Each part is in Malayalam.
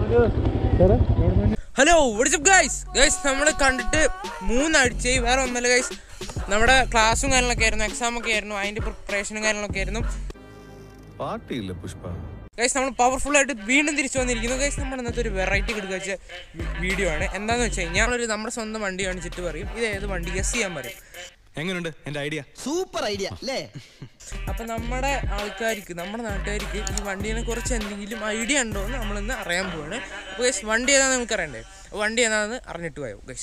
ഹലോ വാട്സ്ആപ്പ് ഗൈസ് ഗൈസ് നമ്മൾ കണ്ടിട്ട് മൂന്നാഴ്ചയായി വേറെ ഒന്നല്ല ഗൈസ് നമ്മുടെ ക്ലാസ്സും കാര്യങ്ങളൊക്കെ ആയിരുന്നു എക്സാം ഒക്കെ ആയിരുന്നു അതിന്റെ പ്രിപ്പറേഷനും കാര്യങ്ങളൊക്കെ ആയിരുന്നു പാട്ടിയില്ല പുഷ്പ ഗൈസ് നമ്മൾ പവർഫുൾ ആയിട്ട് വീണ്ടും തിരിച്ചു വന്നിരിക്കുന്നു ഗൈസ് നമ്മൾ ഇന്നത്തെ ഒരു വെറൈറ്റി കിടക്കുക വെച്ച വീഡിയോ ആണ് എന്താണെന്ന് വെച്ച് കഴിഞ്ഞാൽ ഒരു നമ്മുടെ സ്വന്തം വണ്ടി കാണിച്ചിട്ട് പറയും ഇത് ഏത് വണ്ടി ഗസ് ചെയ്യാൻ പറയും എങ്ങനെയുണ്ട് എന്റെ ഐഡിയ സൂപ്പർ ഐഡിയ അല്ലേ അപ്പം നമ്മുടെ ആൾക്കാർക്ക് നമ്മുടെ നാട്ടുകാർക്ക് ഈ വണ്ടീനെ കുറിച്ച് എന്തെങ്കിലും ഐഡിയ ഉണ്ടോ എന്ന് നമ്മളിന്ന് അറിയാൻ പോവാണ് അപ്പോൾ ഗൈസ് വണ്ടി ഏതാണെന്ന് നമുക്ക് അറിയണ്ടേ അപ്പോൾ വണ്ടി ഏതാണെന്ന് അറിഞ്ഞിട്ട് പോയോ ഗൈസ്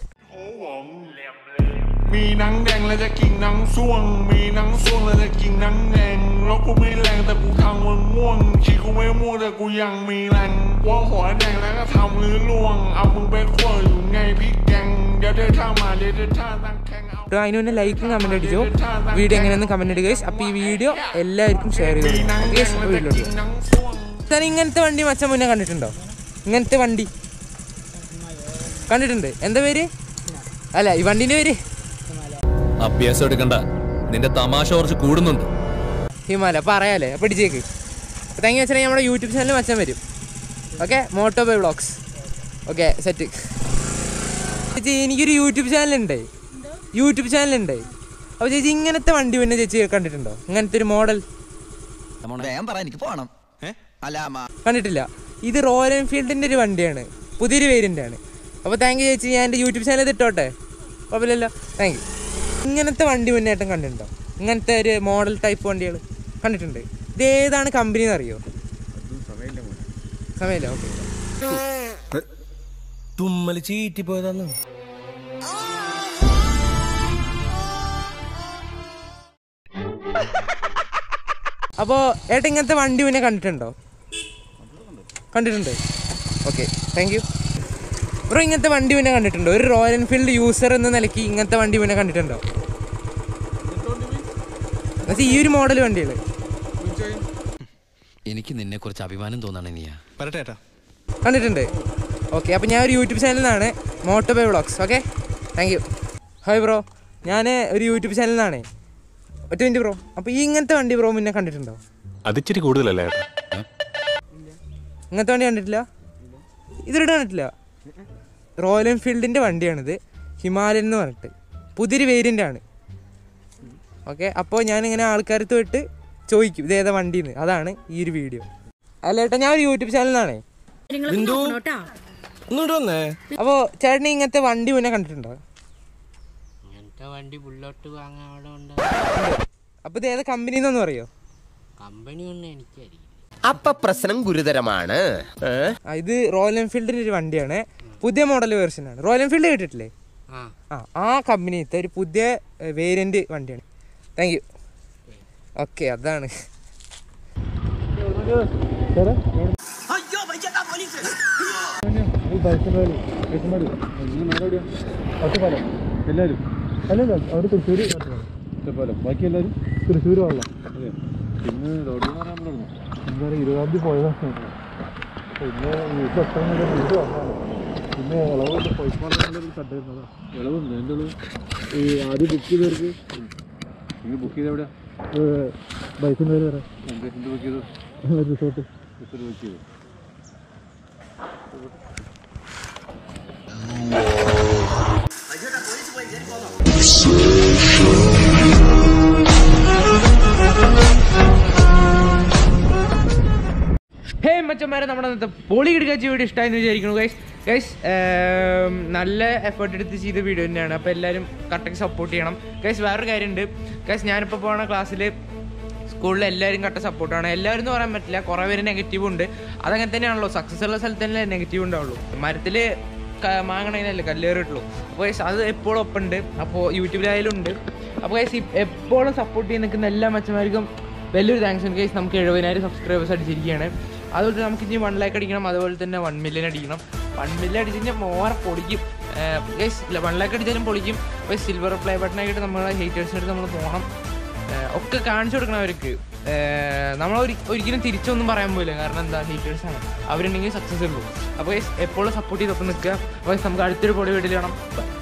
มีหนังแดงแล้วจะกินหนังส่วง มีหนังส่วงแล้วจะกินหนังแดงแล้วกูไม่แรงแต่กูทำมึงม่วงชีกูไม่ม่วงแต่กูยังมีแรงว่าหัวแดงแล้วก็ทำลื้อล่วง เอามึงไปขั้วอยู่ไงพี่แกงเดี๋ยวเดินท่ามาเดี๋ยวเดินท่าตั้งแข่งเอา അപ്പോൾ അതിന് മുന്നേ ലൈക്കും കമൻറ്റ് അടിച്ചോ വീഡിയോ എങ്ങനെയെന്ന് കമൻറ്റ് ഇടുക ഗൈസ് അപ്പോൾ ഈ വീഡിയോ എല്ലാവർക്കും ഷെയർ มี ചെയ്തു หนังแดง ഗൈസ് แล้วจะ വീട്ടിലോട്ട് กินหนังส่วง താൻ ഇങ്ങനത്തെ വണ്ടി മച്ച മുന്നേ കണ്ടിട്ടുണ്ടോ ഇങ്ങനത്തെ വണ്ടി കണ്ടിട്ടുണ്ട് എന്താ പേര് അല്ല ഈ വണ്ടീൻ്റെ പേര് അഭ്യാസം എടുക്കണ്ട നിന്റെ തമാശ കുറച്ച് കൂടുന്നുണ്ട് ഹിമാല പറയാലേ പിടിച്ചേക്ക് താങ്ക് വെച്ചാൽ നമ്മുടെ യൂട്യൂബ് ചാനൽ മച്ചാൻ വരും okay moto by vlogs okay set ചേച്ചി എനിക്കൊരു യൂട്യൂബ് ചാനലുണ്ട് യൂട്യൂബ് ചാനലുണ്ട് അപ്പോൾ ചേച്ചി ഇങ്ങനത്തെ വണ്ടി പിന്നെ ചേച്ചി കണ്ടിട്ടുണ്ടോ ഇങ്ങനത്തെ ഒരു മോഡൽ വേഗം പറ എനിക്ക് പോണം അല്ല മ- കണ്ടിട്ടില്ല ഇത് റോയൽ എൻഫീൽഡിൻ്റെ ഒരു വണ്ടിയാണ് പുതിയൊരു വേരിയൻ്റ് ആണ് അപ്പോൾ താങ്ക് യു ചേച്ചി ഞാൻ എൻ്റെ യൂട്യൂബ് ചാനൽ ഇട്ടോട്ടെ കുഴപ്പമില്ലല്ലോ താങ്ക് യു ഇങ്ങനത്തെ വണ്ടി മുന്നേറ്റം കണ്ടിട്ടുണ്ടോ ഇങ്ങനത്തെ ഒരു മോഡൽ ടൈപ്പ് വണ്ടികൾ കണ്ടിട്ടുണ്ട് ഇത് ഏതാണ് കമ്പനി എന്ന് അറിയോ സമയമില്ല ഓക്കെ തുമ്മല് ചീറ്റി പോയതാന്ന് അപ്പോൾ ഏട്ടാ ഇങ്ങനത്തെ വണ്ടി മുന്നേ കണ്ടിട്ടുണ്ടോ കണ്ടിട്ടുണ്ട് ഓക്കെ താങ്ക് യു ബ്രോ ഇങ്ങനത്തെ വണ്ടി മുന്നേ കണ്ടിട്ടുണ്ടോ ഒരു റോയൽ എൻഫീൽഡ് യൂസർ എന്ന നിലയ്ക്ക് ഇങ്ങനത്തെ വണ്ടി മുന്നേ കണ്ടിട്ടുണ്ടോ എന്നുവെച്ചാൽ ഈ ഒരു മോഡൽ വണ്ടികൾ എനിക്ക് നിന്നെ കുറിച്ച് അഭിമാനം തോന്നണ നീയാ വരട്ടെ ഏട്ടാ കണ്ടിട്ടുണ്ട് ഓക്കെ അപ്പോൾ ഞാൻ ഒരു യൂട്യൂബ് ചാനലിൽ നിന്നാണ് moto by vlogs okay thank you hi bro ഞാൻ ഒരു യൂട്യൂബ് ചാനലിൽ നിന്നാണേ ഒറ്റ മിനിറ്റ് ബ്രോ അപ്പോൾ ഈ ഇങ്ങനത്തെ വണ്ടി ബ്രോ മുന്നേ കണ്ടിട്ടുണ്ടോ അതിച്ചിരി കൂടുതലല്ലേ ഏട്ടാ ഇങ്ങനത്തെ വണ്ടി കണ്ടിട്ടില്ല ഇതിലിട്ട് കണ്ടിട്ടില്ല റോയൽ എൻഫീൽഡിൻ്റെ വണ്ടിയാണിത് ഹിമാലയൻ എന്ന് പറഞ്ഞിട്ട് പുതിയൊരു വേരിയൻ്റ് ആണ് ഓക്കെ അപ്പോൾ ഞാനിങ്ങനെ ആൾക്കാരത്ത് പോയിട്ട് ചോദിക്കും ഇത് ഏതാ വണ്ടിന്ന് അതാണ് ഈ ഒരു വീഡിയോ അല്ല ഏട്ടാ ഞാൻ ഒരു യൂട്യൂബ് ചാനലിലാണേ ഇങ്ങോട്ട് വന്നേ അപ്പോൾ ചേട്ടന് ഇങ്ങനത്തെ വണ്ടി മുന്നേ കണ്ടിട്ടുണ്ടോ അങ്ങനത്തെ വണ്ടി ബുള്ളോട്ട് വാങ്ങാൻ അവിടെ ഉണ്ട് അപ്പോൾ ഇത് ഏതാ കമ്പനി എന്നൊന്നും അറിയോ കമ്പനി ഒന്നും എനിക്കറിയില്ല അപ്പൊ പ്രശ്നം ഗുരുതരമാണ് ഏ? ആ ഇത് റോയൽ എൻഫീൽഡിൻ്റെ ഒരു വണ്ടിയാണ് പുതിയ മോഡൽ വേർഷനാണ് റോയൽ എൻഫീൽഡ് കേട്ടിട്ടില്ലേ ആ ആ ആ കമ്പനിത്തെ ഒരു പുതിയ വേരിയൻ്റ് വണ്ടിയാണ് താങ്ക് യു ഓക്കെ അതാണ് എല്ലാവരും അല്ലല്ല അവിടെ തൃശ്ശൂർ ഒറ്റപ്പാലം ബാക്കി എല്ലാവരും തൃശ്ശൂർ വെള്ളം പിന്നെ റോഡിൽ നിന്ന് പറയാൻ പറഞ്ഞു എന്താ പറയുക ഇരുപതാം തീയതി പോയതാണ് പിന്നെ വീട്ടിൽ എത്ര വീട്ടിൽ വന്നാണ് പിന്നെ ഇളവുണ്ട് പോയിക്കോളൊരു കണ്ടായിരുന്നതാ ഇളവുണ്ട് എൻ്റെ ഉള്ളു ഈ ആദ്യം ബുക്ക് ചെയ്തവർക്ക് നിങ്ങൾ ബുക്ക് ചെയ്ത് എവിടെ ബൈക്കിൻ്റെ പേര് വരാം എന്ത് ബുക്ക് ചെയ്തു റിസോർട്ട് റിസോർട്ട് ബുക്ക് ചെയ്തു ഹേ മച്ചന്മാരെ നമ്മുടെ ഇന്നത്തെ പൊളി കിടക്കാച്ച വീഡിയോ ഇഷ്ടമായെന്ന് വിചാരിക്കുന്നു ഗൈസ് ഗൈസ് നല്ല എഫേർട്ട് എടുത്ത് ചെയ്ത വീഡിയോ തന്നെയാണ് അപ്പോൾ എല്ലാവരും കറക്റ്റ് സപ്പോർട്ട് ചെയ്യണം ഗൈസ് വേറൊരു കാര്യമുണ്ട് ഗൈസ് ഞാനിപ്പോൾ പോകുന്ന ക്ലാസ്സിൽ സ്കൂളിൽ എല്ലാവരും കട്ട സപ്പോർട്ടാണ് എല്ലാവരും എന്ന് പറയാൻ പറ്റില്ല കുറേ പേര് നെഗറ്റീവ് ഉണ്ട് അതങ്ങനെ തന്നെയാണല്ലോ സക്സസ് ഉള്ള സ്ഥലത്ത് തന്നെ നെഗറ്റീവ് ഉണ്ടാവുള്ളൂ മരത്തിൽ മാങ്ങണതിനല്ലേ കല്ലേറിട്ടുള്ളൂ അപ്പോൾ ഗൈസ് അത് എപ്പോഴും ഒപ്പം ഉണ്ട് അപ്പോൾ യൂട്യൂബിലായാലും ഉണ്ട് അപ്പോൾ ഗൈസ് എപ്പോഴും സപ്പോർട്ട് ചെയ്ത് നിൽക്കുന്ന എല്ലാ മച്ചന്മാർക്കും വലിയൊരു താങ്ക്സ് ഉണ്ട് ഗൈസ് നമുക്ക് എഴുപതിനായിരം സബ്സ്ക്രൈബേഴ്സ് അടിച്ചിരിക്കുകയാണ് അതുപോലെ നമുക്ക് ഇനി വൺ ലാക്ക് അടിക്കണം അതുപോലെ തന്നെ വൺ മില്യൺ അടിക്കണം വൺ മില്യൺ അടിച്ച് കഴിഞ്ഞാൽ മോറെ പൊളിക്കും ഗൈസ് വൺ ലാക്ക് അടിച്ചാലും പൊളിക്കും അപ്പോൾ സിൽവർ പ്ലേ ബട്ടണായിട്ട് നമ്മളെ ഹേറ്റേഴ്സിനടുത്ത് നമ്മൾ പോകണം ഏഹ് ഒക്കെ കാണിച്ചു കൊടുക്കണം അവർക്ക് നമ്മൾ ഒരിക്കലും തിരിച്ചൊന്നും പറയാൻ പോയില്ല കാരണം എന്താ ഹീറ്റേഴ്സാണ് അവരുണ്ടെങ്കിൽ സക്സസ് ഉള്ളൂ അപ്പോൾ എപ്പോഴും സപ്പോർട്ട് ചെയ്തൊപ്പം നിൽക്കുക അപ്പോൾ നമുക്ക് അടുത്തൊരു പൊടി വീട്ടിൽ വേണം